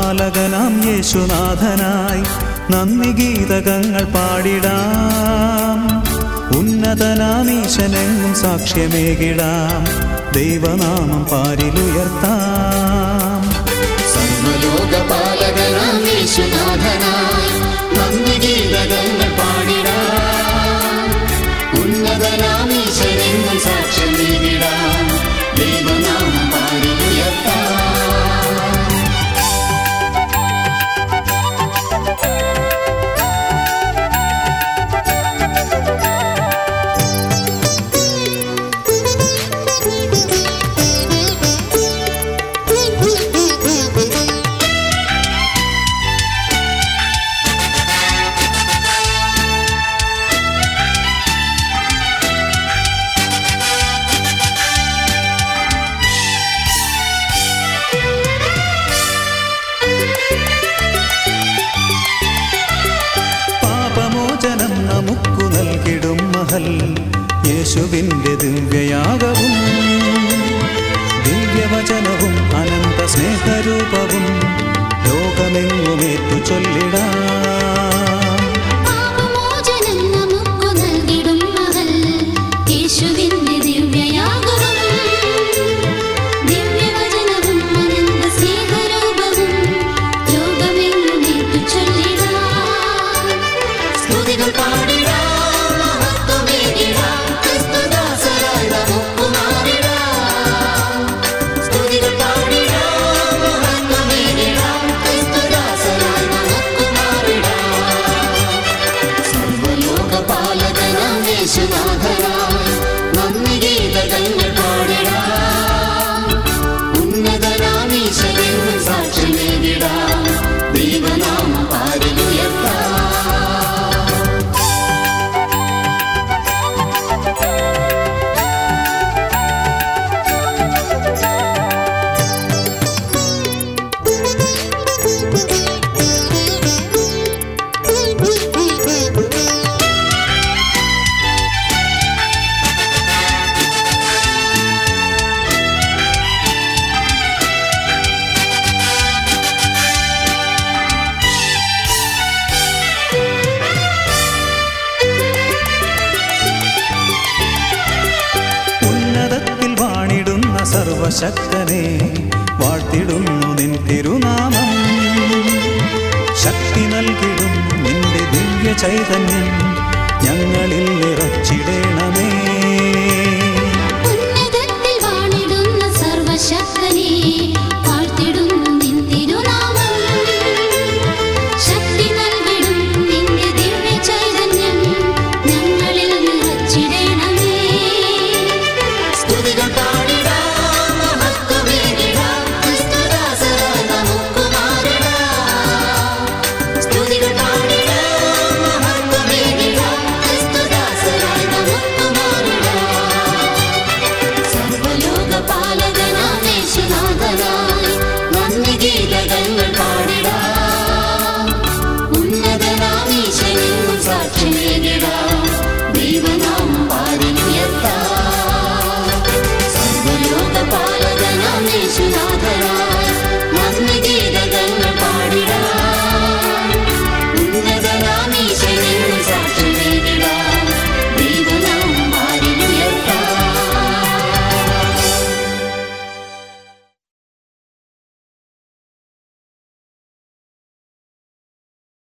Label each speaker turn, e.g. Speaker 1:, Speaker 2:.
Speaker 1: പാലകനാം യേശുനാഥനായി നന്ദി ഗീതകങ്ങൾ പാടിടാം ഉന്നതനാമീശനെങ്ങും സാക്ഷ്യമേകിടാം ദൈവനാമം പാരിലുയർത്താം
Speaker 2: സർവലോകപാലകനാം യേശുനാഥനായി നന്ദി ഗീതകങ്ങൾ പാടിടാം ഉന്നതനാം ഈശ്വരങ്ങൾ സാക്ഷ്യമേകിടാം ദൈവനാമം പാടിയുയർത്താം
Speaker 1: പാപമോചനം നമുക്കു നൽകിടും മഹൽ യേശുവിൻ്റെ ദിവ്യയാഗവും ദിവ്യവചനവും അനന്ത സ്നേഹരൂപവും ലോകമെങ്ങുമേറ്റു ചൊല്ലിടാം
Speaker 3: പാപമോചനം നമുക്കു നൽകിടും മഹൽ യേശുവിന്റെ ദിവ്യയാഗവും ദിവ്യവചനവും അനന്ത സ്നേഹരൂപവും ലോകമെങ്ങുമേറ്റു ചൊല്ലിടാം
Speaker 2: സ്തുതികൾ പാടിടാം മഹത്വമേകിടാം ക്രിസ്തുദാസരായി നമുക്ക് മാറിടാം സ്തുതികൾ പാടിടാം മഹത്വമേകിടാം ക്രിസ്തുദാസരായി നമുക്ക് മാറിടാം സർവലോകപാലകനാം യേശുനാഥനായി നന്ദി ഗീതകങ്ങൾ പാടിടാം ഉന്നതനാം ഈശ്വരൻ സാക്ഷ്യമേകിടാം ദൈവനാമ പാരിലുയർത്താം
Speaker 1: ഉന്നതത്തിൽ വാണിടുന്ന സർവശക്തനെ വാഴ്ത്തിടുന്നു നിൻ തിരുനാമം ശക്തി നൽകിടും നിന്റെ ദിവ്യ ചൈതന്യം ഞങ്ങളിൽ നിറച്ചിടേണമേ